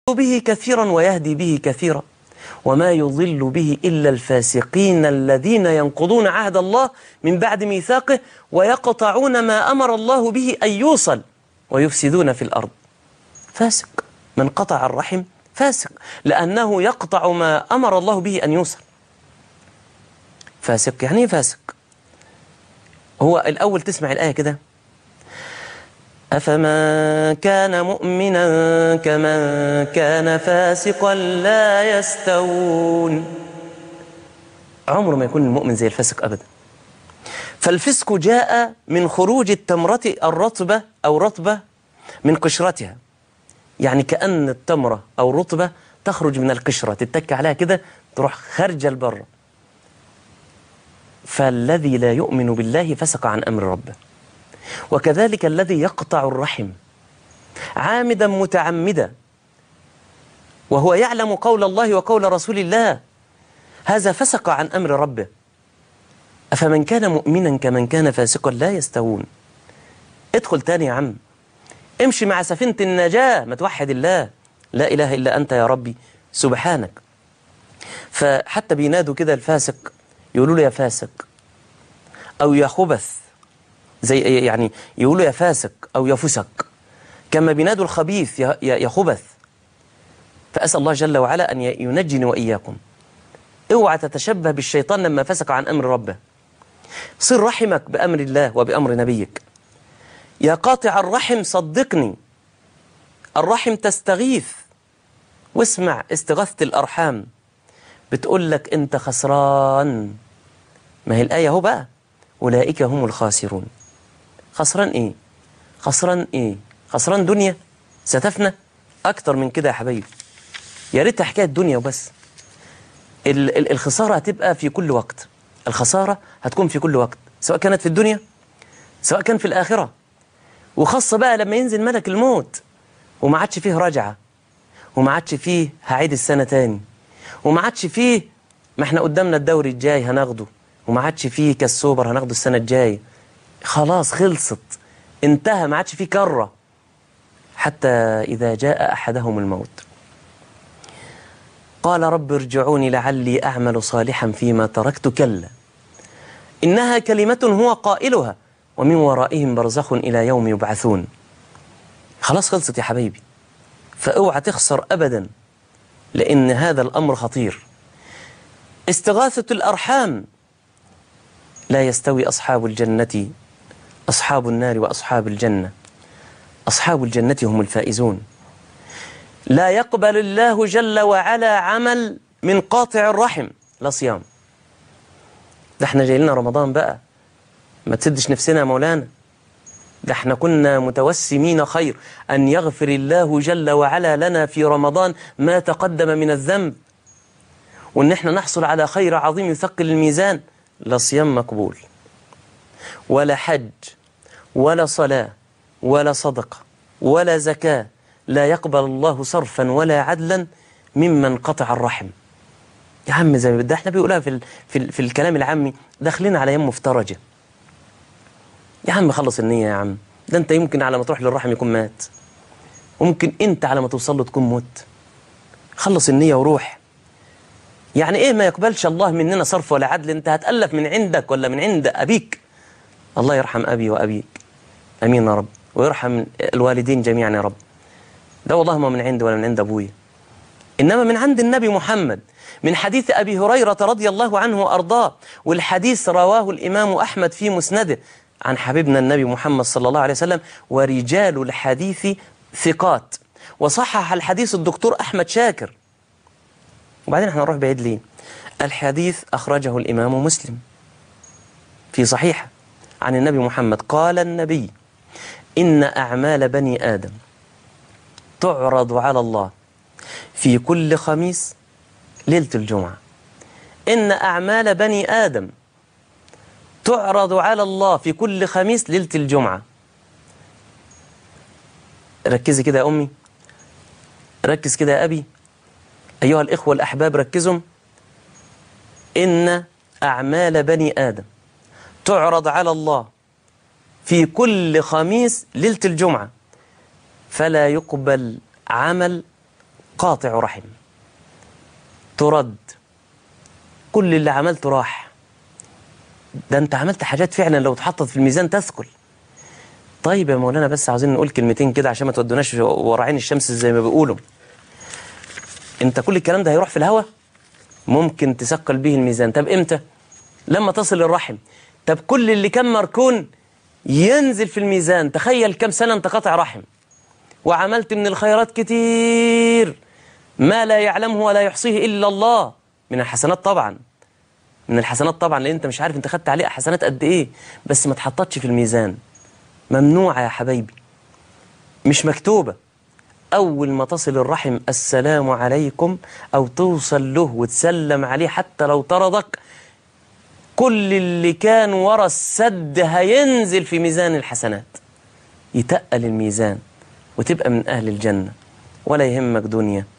به كثيرا ويهدي به كثيرا وما يضل به إلا الفاسقين الذين ينقضون عهد الله من بعد ميثاقه ويقطعون ما أمر الله به أن يوصل ويفسدون في الأرض فاسق من قطع الرحم فاسق لأنه يقطع ما أمر الله به أن يوصل فاسق يعني ايه فاسق هو الأول تسمع الآية كده أفمن كان مؤمنا كمن كان فاسقا لا يستوون عمره ما يكون المؤمن زي الفاسق أبدا فالفسق جاء من خروج التمرة الرطبة أو رطبة من قشرتها يعني كأن التمرة أو الرطبة تخرج من القشرة تتك عليها كده تروح خارجة لبره فالذي لا يؤمن بالله فسق عن أمر ربه وكذلك الذي يقطع الرحم عامدا متعمدا وهو يعلم قول الله وقول رسول الله هذا فسق عن أمر ربه أفمن كان مؤمنا كمن كان فاسقا لا يستوون ادخل تاني يا عم امشي مع سفينة النجاة ما توحد الله لا إله إلا أنت يا ربي سبحانك فحتى بينادوا كده الفاسق يقولوا له يا فاسق أو يا خبث زي يعني يقولوا يا فاسق أو يا فسق كما بينادوا الخبيث يا, يا, يا خبث فأسأل الله جل وعلا أن ينجني وإياكم اوعى تتشبه بالشيطان لما فسق عن أمر ربه صل رحمك بأمر الله وبأمر نبيك يا قاطع الرحم صدقني الرحم تستغيث واسمع استغاثة الأرحام بتقول لك أنت خسران ما هي الآية هو بقى أولئك هم الخاسرون خسران إيه خسران إيه خسران دنيا ستفنى أكتر من كده يا حبايبي يا ريت حكاية دنيا وبس ال ال الخسارة هتبقى في كل وقت الخسارة هتكون في كل وقت سواء كانت في الدنيا سواء كان في الآخرة وخاصة بقى لما ينزل ملك الموت وما عادش فيه رجعة وما عادش فيه هعيد السنة تاني وما عادش فيه ما احنا قدامنا الدوري الجاي هناخده وما عادش فيه كاس سوبر هناخده السنة الجاية خلاص خلصت انتهى ما عادش فيه كرة حتى إذا جاء أحدهم الموت قال رب ارجعوني لعلي أعمل صالحا فيما تركت كلا إنها كلمة هو قائلها ومن ورائهم برزخ إلى يوم يبعثون خلاص خلصت يا حبيبي فاوعى تخسر أبدا لأن هذا الأمر خطير استغاثة الأرحام لا يستوي أصحاب الجنة أصحاب النار وأصحاب الجنة أصحاب الجنة هم الفائزون لا يقبل الله جل وعلا عمل من قاطع الرحم لا صيام ده احنا جاي لنا رمضان بقى ما تسدش نفسنا يا مولانا ده احنا كنا متوسمين خير أن يغفر الله جل وعلا لنا في رمضان ما تقدم من الذنب وأن احنا نحصل على خير عظيم يثقل الميزان لا صيام مقبول ولا حج ولا صلاة ولا صدقة ولا زكاة لا يقبل الله صرفا ولا عدلا ممن قطع الرحم يا عم زي ده احنا بيقولها في, ال في, ال في الكلام العامي داخلين على يوم مفترجة يا عم خلص النية يا عم ده انت يمكن على ما تروح للرحم يكون مات وممكن انت على ما توصل له تكون مت خلص النية وروح يعني ايه ما يقبلش الله مننا صرف ولا عدل انت هتألف من عندك ولا من عند أبيك الله يرحم أبي وأبيك أمين يا رب ويرحم الوالدين جميعا يا رب ده والله ما من عندي ولا من عند أبويا إنما من عند النبي محمد من حديث أبي هريرة رضي الله عنه وأرضاه والحديث رواه الإمام أحمد في مسنده عن حبيبنا النبي محمد صلى الله عليه وسلم ورجال الحديث ثقات وصحح الحديث الدكتور أحمد شاكر وبعدين احنا نروح بعيد ليه الحديث أخرجه الإمام مسلم في صحيحة عن النبي محمد قال النبي إن أعمال بني آدم تعرض على الله في كل خميس ليلة الجمعة إن أعمال بني آدم تعرض على الله في كل خميس ليلة الجمعة ركزي كده يا أمي ركز كده يا أبي أيها الإخوة الأحباب ركزوا إن أعمال بني آدم تعرض على الله في كل خميس ليلة الجمعة فلا يقبل عمل قاطع رحم ترد كل اللي عملته راح ده انت عملت حاجات فعلا لو اتحطت في الميزان تثقل طيب يا مولانا بس عاوزين نقول كلمتين كده عشان ما تودوناش ورا عين الشمس زي ما بيقولوا انت كل الكلام ده هيروح في الهوا ممكن تثقل به الميزان طب امتى لما تصل الرحم طب كل اللي كان مركون ينزل في الميزان تخيل كم سنة انت قاطع رحم وعملت من الخيرات كتير ما لا يعلمه ولا يحصيه إلا الله من الحسنات طبعا من الحسنات طبعا لأن انت مش عارف انت خدت عليه حسنات قد ايه بس ما تحطتش في الميزان ممنوعة يا حبايبي مش مكتوبة أول ما تصل الرحم السلام عليكم أو توصل له وتسلم عليه حتى لو طردك كل اللي كان ورا السد هينزل في ميزان الحسنات يتقل الميزان وتبقى من أهل الجنة ولا يهمك دنيا